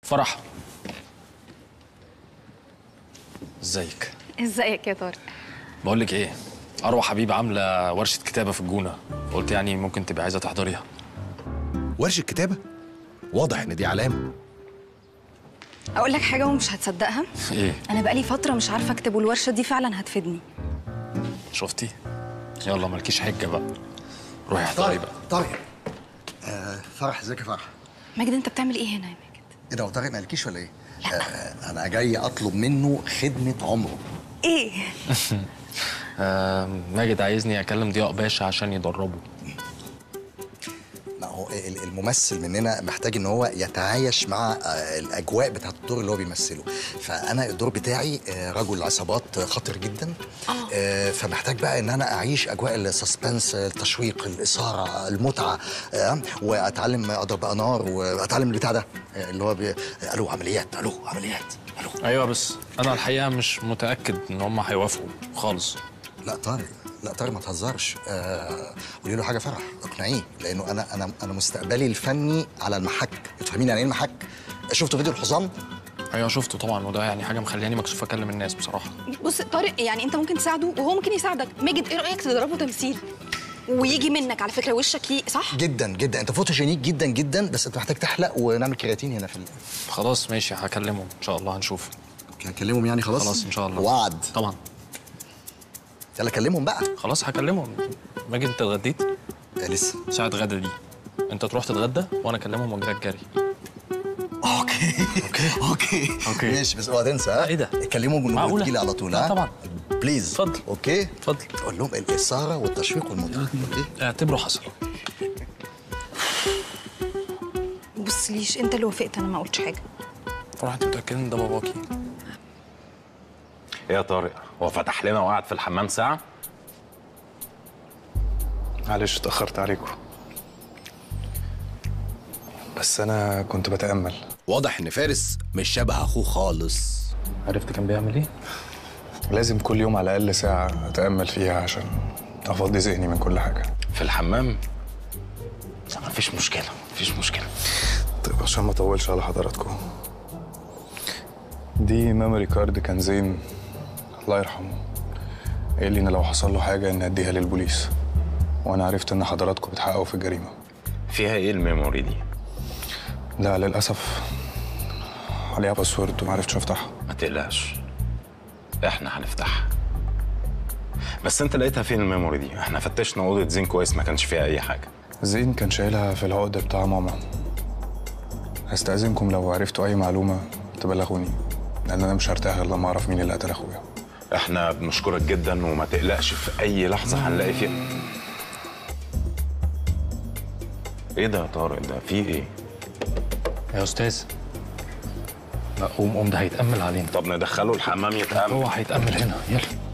فرح ازيك ازيك يا طارق بقول لك ايه اروى حبيب عامله ورشه كتابه في الجونه قلت يعني ممكن تبقى عايزه تحضريها ورشه كتابه واضح ان دي علامه اقول لك حاجه ومش هتصدقها ايه انا بقالي فتره مش عارفه اكتب والورشه دي فعلا هتفيدني شفتي يلا مالكيش حجه بقى روحي احضري بقى طارق آه فرح ازيك يا فرح ماجد انت بتعمل ايه هنا يا ماجد ايه ده هو طارق ما قالكيش ولا ايه؟ لا آه انا جاي اطلب منه خدمه عمره ايه آه ماجد عايزني اكلم ضياء باشا عشان يدربه ما هو ال- الممثل مننا محتاج ان هو يتعايش مع آه، الاجواء بتاعت الدور اللي هو بيمثله فانا الدور بتاعي آه، رجل عصابات خطر جدا آه، فمحتاج بقى ان انا اعيش اجواء السسبنس التشويق الاثاره المتعه آه، واتعلم اضرب بقى نار واتعلم البتاع ده آه، اللي هو بي... الو عمليات الو عمليات الو ايوه بس انا الحقيقه مش متاكد ان هم هيوافقوا خالص لا طارق لا طارق ما تهزرش آه، قولي له حاجه فرح اقنعيه لانه انا انا انا مستقبلي الفني على المحك تفهمين يعني ايه المحك شفتوا فيديو الحصان ايوه شفته طبعا وده يعني حاجه مخلياني مكسوف اكلم الناس بصراحه بص طارق يعني انت ممكن تساعده وهو ممكن يساعدك ماجد ايه رايك تدربه تمثيل ويجي منك على فكره وشك ليه صح جدا جدا انت فوتوجينيك جدا جدا بس انت محتاج تحلق ونعمل كرياتين هنا في ال... خلاص ماشي هكلمهم ان شاء الله هنشوف هكلمهم يعني خلاص خلاص ان شاء الله وعد طبعا يلا كلمهم بقى خلاص هكلمهم ماجد انت اتغديت آه لسه ساعه غدا دي انت تروح تتغدى وانا اكلمهم واجي لك جري اوكي اوكي اوكي أوكي. ماشي بس اوعى تنسى ها ايه ده؟ كلمهم معقولة؟ وتجيلي على طول لا ها طبعا. بليز اتفضل. اوكي اتفضل. قول لهم الاثاره والتشويق والمتعه اوكي اعتبره حصل بص ليش انت اللي وافقت انا ما قلتش حاجه فرح انت متاكد ان ده باباكي ايه يا طارق هو فتح لنا وقعد في الحمام ساعه معلش اتأخرت عليكم بس أنا كنت بتأمل واضح ان فارس مش شبه اخوه خالص عرفت كان بيعمل ايه لازم كل يوم على الأقل ساعة أتأمل فيها عشان أفضي ذهني من كل حاجة في الحمام لا مفيش مشكله مفيش مشكله طيب عشان ما أطولش على حضراتكم دي ميموري كارد كان زين الله يرحمه قال لي إن لو حصل له حاجة إن أديها للبوليس وأنا عرفت إن حضراتكم بتحققوا في الجريمة فيها ايه الميموري دي لا للأسف عليها باسورد ومعرفتش أفتحها ما تقلقش احنا هنفتحها بس انت لقيتها فين الميموري دي احنا فتشنا اوضه زين كويس ما كانش فيها اي حاجه زين كان شايلها في العقد بتاع ماما هستأذنكم لو عرفتوا أي معلومة تبلغوني لأن أنا مش هرتاح غير لما أعرف مين اللي قتل أخويا احنا بنشكرك جدا وما تقلقش في اي لحظه هنلاقي فيها ايه ده يا طارق ده في ايه يا استاذ لا قوم قوم ده هيتامل علينا طب ندخله الحمام يتأمل هو هيتامل هنا يلا